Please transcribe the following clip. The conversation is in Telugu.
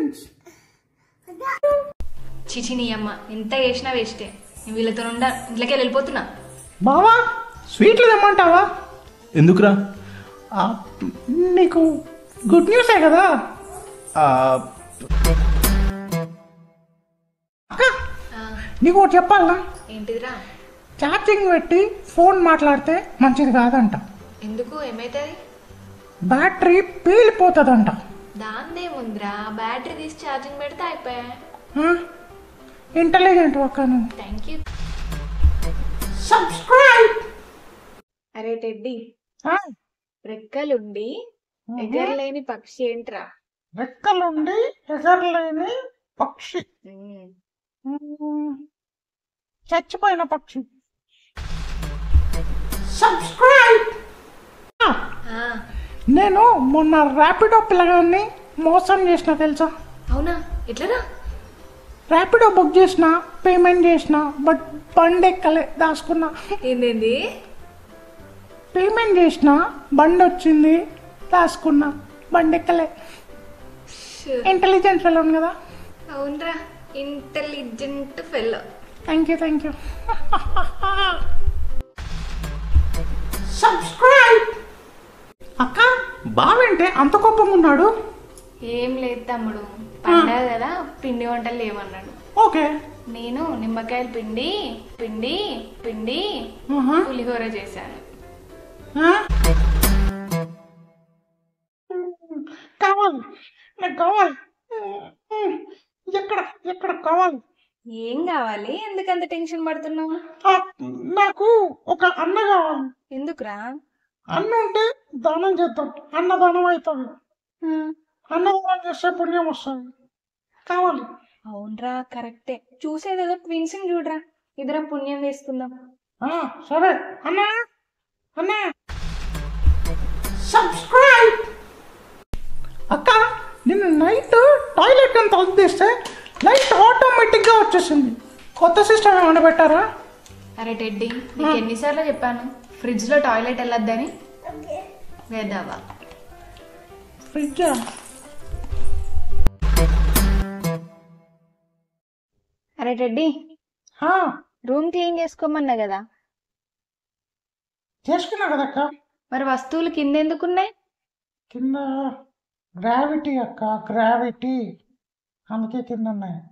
ఫ్రెండ్స్ చిచి నీ అమ్మ ఎంత చేసినా వేస్టే నేను వీళ్ళతో ఉండ ఇంట్లోకి వెళ్ళిపోతున్నా బావా స్వీట్లు తెమ్మంటావా ఎందుకురా ఆ, నీకు గుడ్ న్యూసే కదా ఆ, అక్క నీకు ఒకటి చెప్పాలా ఏంటిదిరా ఛార్జింగ్ పెట్టి ఫోన్ మాట్లాడితే మంచిది కాదంట ఎందుకు ఏమైతుంది బ్యాటరీ పేలిపోతుందంట దాందేముందిరా బ్యాటరీ తీసి ఛార్జింగ్ పెడితే అయిపోయా ఇంటెలిజెంట్ అక్క నువ్వు థ్యాంక్ యూ సబ్స్క్రైబ్ అరే టెడ్డి రెక్కలుండి ఎగరలేని పక్షి ఏంట్రా రెక్కలుండి ఎగరలేని పక్షి మ్మ్. చచ్చిపోయిన పక్షి సబ్స్క్రైబ్ ఆ, నేను మొన్న ర్యాపిడో పిల్లగాన్ని మోసం చేసిన తెలుసా అవునా ఎట్లరా ర్యాపిడో బుక్ చేసిన పేమెంట్ చేసిన బట్ బండి ఎక్కలే దాచుకున్నా ఏందేంది పేమెంట్ చేసిన బండి వచ్చింది దాచుకున్నా బండి ఎక్కలే షూ. ఇంటెలిజెంట్ ఫెలోన్ కదా అవునరా intelligent fellow thank you thank you subscribe అక్క బావేంటే అంత కోపంగా ఉన్నాడు ఏం లేదు తమ్ముడు పండగ కదా పిండి వంటలు లేవన్నాడు ఓకే నేను నిమ్మకాయల పిండి పిండి పిండి ఆహా. పులిహోర చేశాను ఆ? కావాలి నాకు కావాలి ఎక్కడ ఎక్కడ కావాలి ఏం కావాలి ఎందుకంత టెన్షన్ పడుతున్నావు ఆ, నాకు ఒక అన్న కావాలి ఎందుకురా అన్న ఉంటే దానం చేద్దాం అన్నదానం అవుతుంది అన్నదానం చేస్తే పుణ్యం వస్తుంది కావాలి అవునరా కరెక్టే చూసేదేదో ట్విన్స్ చూడరా ఇద్దరం పుణ్యం వేసుకుందాం ఆ, సరే అన్నా అన్నా సబ్స్క్రైబ్ అక్క నిన్న నైట్ టాయిలెట్ అని తలుపు తీస్తే లైట్ ఆటోమేటిక్గా వచ్చేసింది కొత్త సిస్టమ్ ఏమైనా పెట్టారా అరే టెడ్డి నీకు ఎన్నిసార్లు చెప్పాను ఫ్రిడ్జ్ లో టాయిలెట్ వెళ్ళొద్దని వేద్దావా ఫ్రిడ్జ్ అరే టెడ్డి రూమ్ క్లీన్ చేసుకోమన్నా కదా చేసుకున్నా కదక్క మరి వస్తువులు కింద ఎందుకున్నాయి కింద గ్రావిటీ అక్క గ్రావిటీ అందుకే కింద ఉన్నాయి